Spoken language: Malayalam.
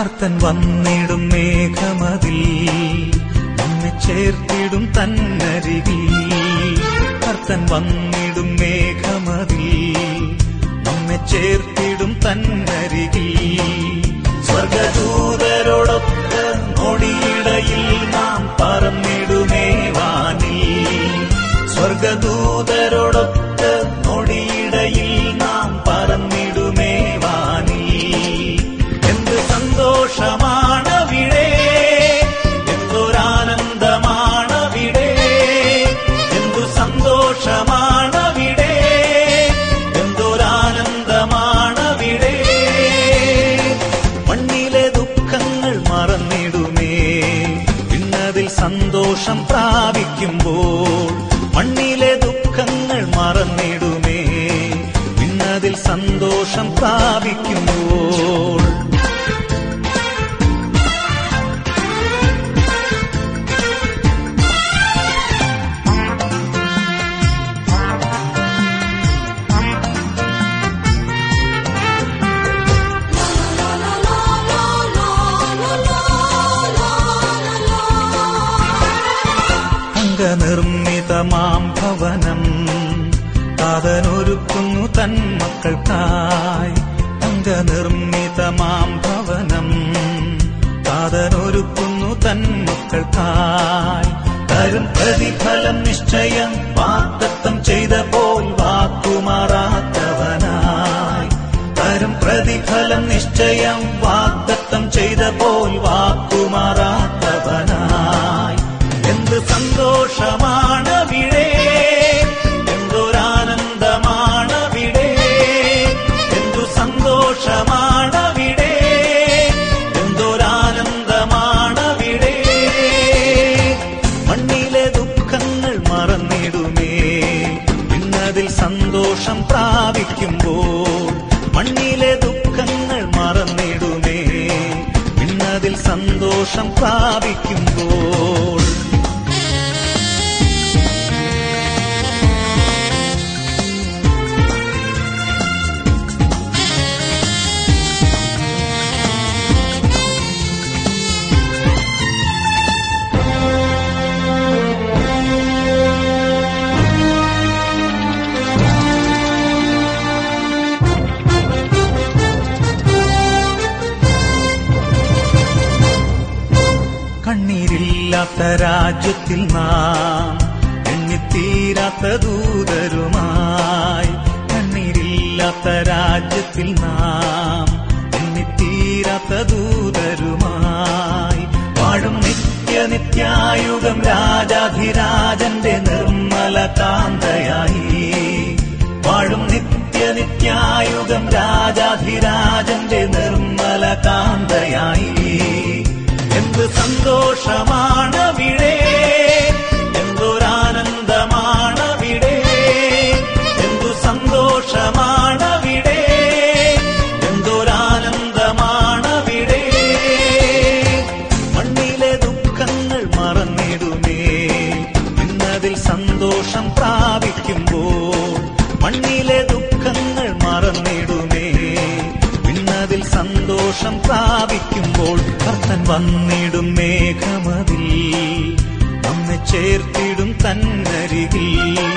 കർത്തൻ വന്നിടും മേഘമതിൽ നമ്മെ ചേർത്തിടും തന്നരികിൽ കർത്തൻ വന്നിടും മേഘമതിൽ നമ്മെ ചേർത്തിടും തന്നരികിൽ സ്വർഗദൂതരോടൊത്ത് നൊടിയിടയിൽ നാം പറന്നിടുമേ വാനിൽ സ്വർഗദൂതരോടൊത്ത് നൊടിയിടയിൽ നാം പറന്നിടുമേ വാനിൽ എന്ത് സന്തോഷമാണവിടെ എന്തൊരാനന്ദമാണവിടെ എന്തു സന്തോഷമാണവിടെ എന്തൊരാനന്ദമാണവിടെ മണ്ണിലെ ദുഃഖങ്ങൾ മറന്നിടുമേ പിന്നതിൽ സന്തോഷം പ്രാപിക്കുമ്പോൾ മണ്ണിലെ ദുഃഖങ്ങൾ മറന്നിടുമേ പിന്നതിൽ സന്തോഷം പ്രാപിക്കുമ്പോൾ അംഗനിർമ്മിതമാം ഭവനം താതനൊരുക്കുന്നു തൻ മക്കൾക്കായി അംഗനിർമ്മിതമാം ഭവനം താതനൊരുക്കുന്നു തൻ മക്കൾക്കായി തരും പ്രതിഫലം നിശ്ചയം വാക്തത്വം ചെയ്ത പോൽ വാക്കുമാറാത്തവനായി തരും പ്രതിഫലം നിശ്ചയം വാക്തത്വം ചെയ്ത പോൽ വാക്കുമാറാത്തവനായി എന്ത് സന്തോഷമാണവിടെ എന്തൊരാനന്ദമാണവിടെ എന്തു സന്തോഷമാണവിടെ എന്തൊരാനന്ദമാണവിടെ മണ്ണിലെ ദുഃഖങ്ങൾ മറന്നിടുമേ പിന്നതിൽ സന്തോഷം പ്രാപിക്കുമ്പോൾ മണ്ണിലെ ദുഃഖങ്ങൾ മറന്നിടുമേ പിന്നതിൽ സന്തോഷം പ്രാപിക്കുമ്പോൾ കണ്ണീരില്ലാത്ത രാജ്യത്തിൽ നാം എണ്ണിത്തീരാത്ത ദൂതരുമായി കണ്ണീരില്ലാത്ത രാജ്യത്തിൽ നാം എണ്ണിത്തീരാത്ത ദൂതരുമായി വാഴും നിത്യനിത്യായുഗം രാജാധിരാജന്റെ നിർമ്മല കാന്തയായി വാഴും നിത്യനിത്യായുഗം രാജാധിരാജന്റെ നിർമ്മല കാന്തയായി എന്ത് സന്തോഷമാണവിടെ എന്തൊരാനന്ദമാണവിടെ എന്തു സന്തോഷമാണവിടെ എന്തൊരാനന്ദമാണവിടെ മണ്ണിലെ ദുഃഖങ്ങൾ മറന്നിടുമേ പിന്നതിൽ സന്തോഷം പ്രാപിക്കുമ്പോൾ മണ്ണിലെ ദുഃഖങ്ങൾ മറന്നിടുമേ പിന്നതിൽ സന്തോഷം പ്രാപിക്കുമ്പോൾ കർത്തൻ വന്നിടും മേഘമതിൽ നമ്മെ ചേർത്തിടും തന്നരികിൽ